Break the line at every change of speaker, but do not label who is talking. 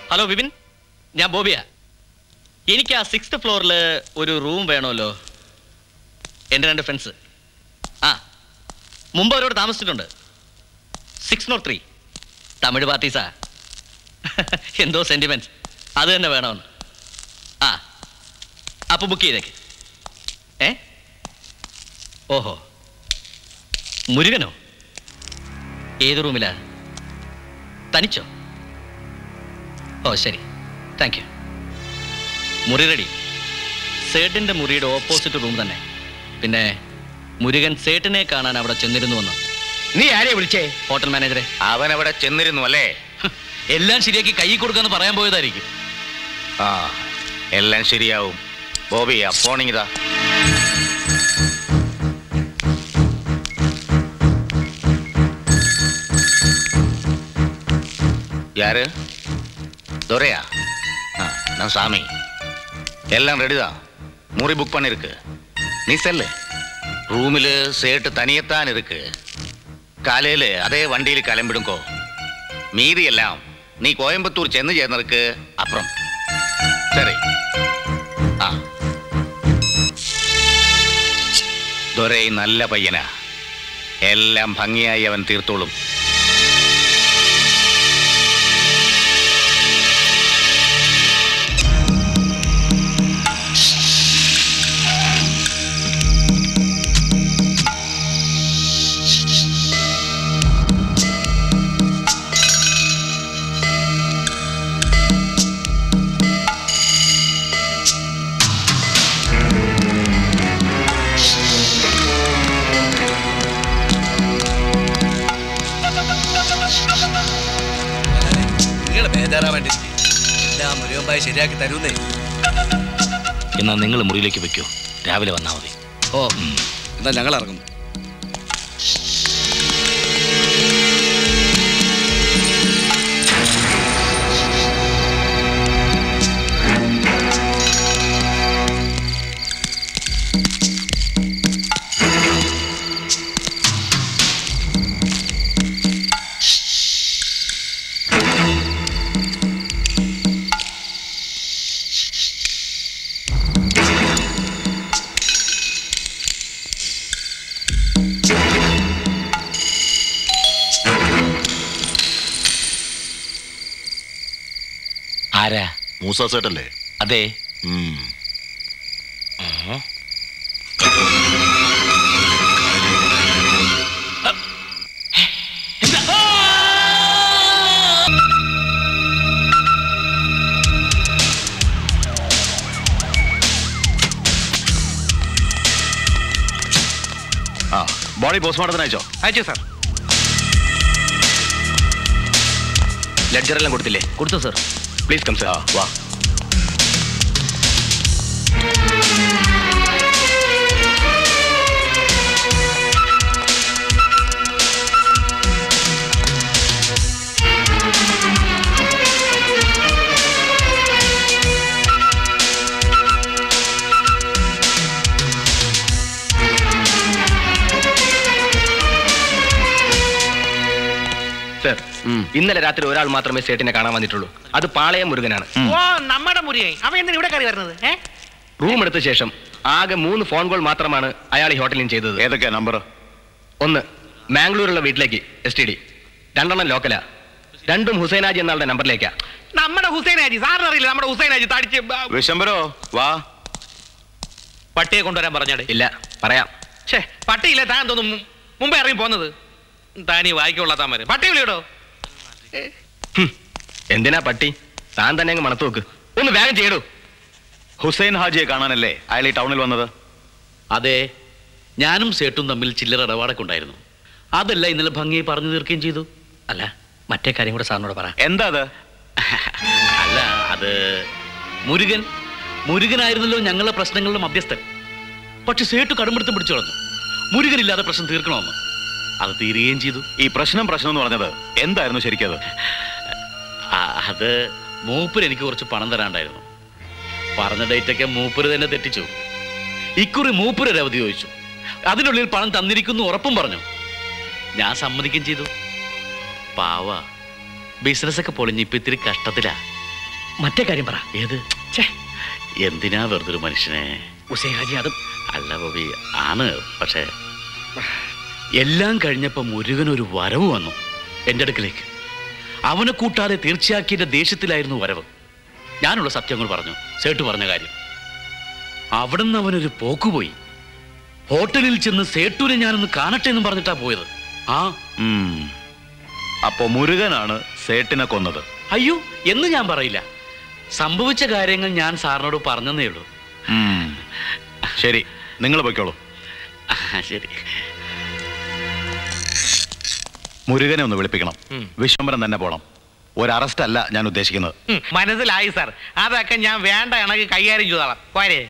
Hello Vipin ഞാൻ ബോബിയ എനിക്ക് ആ സിക്സ്ത് ഫ്ലോറിൽ ഒരു റൂം വേണമല്ലോ എൻ്റെ രണ്ട് ഫ്രണ്ട്സ് ആ മുമ്പ് അവരോട് താമസിച്ചിട്ടുണ്ട് സിക്സ് നോട്ട് ത്രീ തമിഴ് പാർട്ടീസാ എന്തോ സെൻറ്റിമെൻറ്റ്സ് അത് തന്നെ വേണമെന്ന് ആ അപ്പോൾ ബുക്ക് ചെയ്തേക്ക് ഏ ഓഹോ മുരുകനോ ഏത് റൂമിലാ തനിച്ചോ ഓ ശരി താങ്ക് യു മുറി റെഡി സേട്ടിൻ്റെ മുറിയുടെ ഓപ്പോസിറ്റ് റൂം തന്നെ പിന്നെ മുരുകൻ സേട്ടിനെ കാണാൻ അവിടെ ചെന്നിരുന്നു എന്ന്
നീ ആരെയാ വിളിച്ചേ
ഹോട്ടൽ മാനേജറെ
അവൻ അവിടെ ചെന്നിരുന്നു അല്ലേ
എല്ലാം ശരിയാക്കി കൈ കൊടുക്കാന്ന് പറയാൻ പോയതായിരിക്കും
ആ എല്ലാം ശരിയാവും ബോബി ആ ഫോണിങ്ങിതാ யாரு துரையா ஆ, நான் சாமி எல்லாம் ரெடிதான் முറി புக் பண்ணிருக்கு நீ செல்லு റൂമില് സേട്ട് തനിയെത്താൻ ഇருக்கு കാലയില് അതേ വണ്ടിയിൽ കിളമ്പിടുങ്കോ മീതിയെല്ലാം നീ കോയമ്പത്തൂർ ചെന്ന് ചേർന്നർക്ക് അപ്പുറം ശരി ആ ദൊരൈ നല്ല പയ്യനാ എല്ലാം ഭംഗിയായി അവൻ തീർത്തോളും
നിങ്ങൾ ബേജാറാവേണ്ടി എല്ലാം മുരുകമ്പായി ശരിയാക്കി തരൂന്നേ
എന്നാൽ നിങ്ങൾ മുറിയിലേക്ക് വെക്കൂ രാവിലെ വന്നാൽ മതി
ഓ എന്നാ ഞങ്ങൾ ഇറങ്ങുന്നു
ആരാ
മൂസ സേട്ടല്ലേ
അതെ
ഉം. ആ ബോഡി പോസ്റ്റ്മോർട്ടത്തിന് അയച്ചോ
അയച്ചു സാർ
ലെഡ്ജറെല്ലാം കൊടുത്തില്ലേ കൊടുത്തു സർ
പ്ലീസ് കം സാർ വാ
സർ ഇന്നലെ രാത്രി ഒരാൾ മാത്രമേ സേട്ടിനെ കാണാൻ വന്നിട്ടുള്ളൂ അത് പാളയം മുരുകനാണ്
ഓ നമ്മുടെ മുറിയായി അവൻ എന്തിനാ ഇവിടെ കയറി വരുന്നത് ഏ
റൂം എടുത്ത ശേഷം ആകെ മൂന്ന് ഫോൺ കോൾ മാത്രമാണ് അയാൾ ഈ ഹോട്ടലിൽ ചെയ്തത്
ഏതൊക്കെയാ നമ്പർ
ഒന്ന് മാംഗ്ലൂരുള്ള വീട്ടിലേക്ക് എസ് ടി ഡി രണ്ടെണ്ണം ലോക്കലാ രണ്ടും ഹുസൈനാജി എന്നാളുടെ നമ്പറിലേക്കാ
നമ്മുടെ ഹുസൈനാജി സാറിന് അറിയില്ല നമ്മുടെ ഹുസൈനാജി തടിച്ച് ബ-
വിശംബരോ വാ
പട്ടിയെ കൊണ്ടുവരാൻ പറഞ്ഞാടേ
ഇല്ല പറയാം
ഛേ പട്ടിയില്ല താൻ തോന്നുന്നു മു- മുമ്പേ ഇറങ്ങി പോന്നത് താനീ വായിക്കൊള്ളാത്താൻ വരും പട്ടി വിളിയോടോ
ഹും, എന്തിനാ പട്ടി താൻ തന്നെ അങ്ങ് മണത്ത് നോക്ക് ഒന്ന് വേഗം ചെയ്യടൂ
ഹുസൈൻ ഹാജിയെ കാണാനല്ലേ അയാൾ ഈ ടൗണിൽ വന്നത്
അതെ ഞാനും സേട്ടും തമ്മിൽ ചില്ലറ ഇടപാടൊക്കെ ഉണ്ടായിരുന്നു അതല്ല ഇന്നലെ ഭംഗിയെ പറഞ്ഞു തീർക്കുകയും ചെയ്തു അല്ല മറ്റേ കാര്യം കൂടെ സാറിനോട് പറ
എന്താ അത്
അല്ല അത് മുരുകൻ മുരുകനായിരുന്നല്ലോ ഞങ്ങളുടെ പ്രശ്നങ്ങളുടെ മധ്യസ്ഥൻ പക്ഷെ സേട്ടു കടുംപിടുത്തം പിടിച്ചു കളഞ്ഞു മുരുകനില്ലാതെ പ്രശ്നം തീർക്കണമെന്ന് അത് തീരുകയും ചെയ്തു
ഈ പ്രശ്നം പ്രശ്നം എന്ന് പറഞ്ഞത് എന്തായിരുന്നു ശരിക്കത്
ആ, അത് മൂപ്പര് എനിക്ക് കുറച്ച് പണം തരാണ്ടായിരുന്നു പറഞ്ഞ ഡേറ്റൊക്കെ മൂപ്പര് തന്നെ തെറ്റിച്ചു ഇക്കുറി മൂപ്പര് ഒരു അവധി ചോദിച്ചു അതിനുള്ളിൽ പണം തന്നിരിക്കുന്നു ഉറപ്പും പറഞ്ഞു ഞാൻ സമ്മതിക്കുകയും ചെയ്തു പാവ ബിസിനസ് ഒക്കെ പൊളിഞ്ഞ് ഇപ്പൊ ഇത്തിരി കഷ്ടത്തിലാ
മറ്റേ കാര്യം പറ
ഏത്
ഛേ
എന്തിനാ വെറുതെ ഒരു മനുഷ്യനെ
ഹുസൈൻ ഹാജി അത്
അല്ല ബോബി ആണ് പക്ഷേ എല്ലാം കഴിഞ്ഞപ്പോൾ മുരുകൻ ഒരു വരവ് വന്നു എൻ്റെ അടുക്കിലേക്ക് അവനെ കൂട്ടാതെ തീർച്ചയാക്കിയ ദേഷ്യത്തിലായിരുന്നു വരവ് ഞാനുള്ള സത്യങ്ങൾ പറഞ്ഞു സേട്ട് പറഞ്ഞ കാര്യം അവിടുന്ന് അവനൊരു പോക്കുപോയി ഹോട്ടലിൽ ചെന്ന് സേട്ടുവിനെ ഞാനൊന്ന് കാണട്ടെ എന്നും പറഞ്ഞിട്ടാ പോയത് ആ
ഉം. അപ്പോ മുരുകനാണ് സേട്ടിനെ കൊന്നത്
അയ്യോ എന്ന് ഞാൻ പറയില്ല സംഭവിച്ച കാര്യങ്ങൾ ഞാൻ സാറിനോട് പറഞ്ഞതേ ഉള്ളൂ
ഉം. ശരി നിങ്ങൾ പൊയ്ക്കോളൂ
ആ, ശരി
മുരുകനെ ഒന്ന് വിളിപ്പിക്കണം
ഉം.
വിശ്വംബരം തന്നെ പോണം ഒരു അറസ്റ്റ് അല്ല ഞാൻ ഉദ്ദേശിക്കുന്നത്
ഉം, മനസ്സിലായി സാർ അതൊക്കെ ഞാൻ വേണ്ട ഇണക്ക് കൈകാര്യം ചെയ്തോളാം പോരെ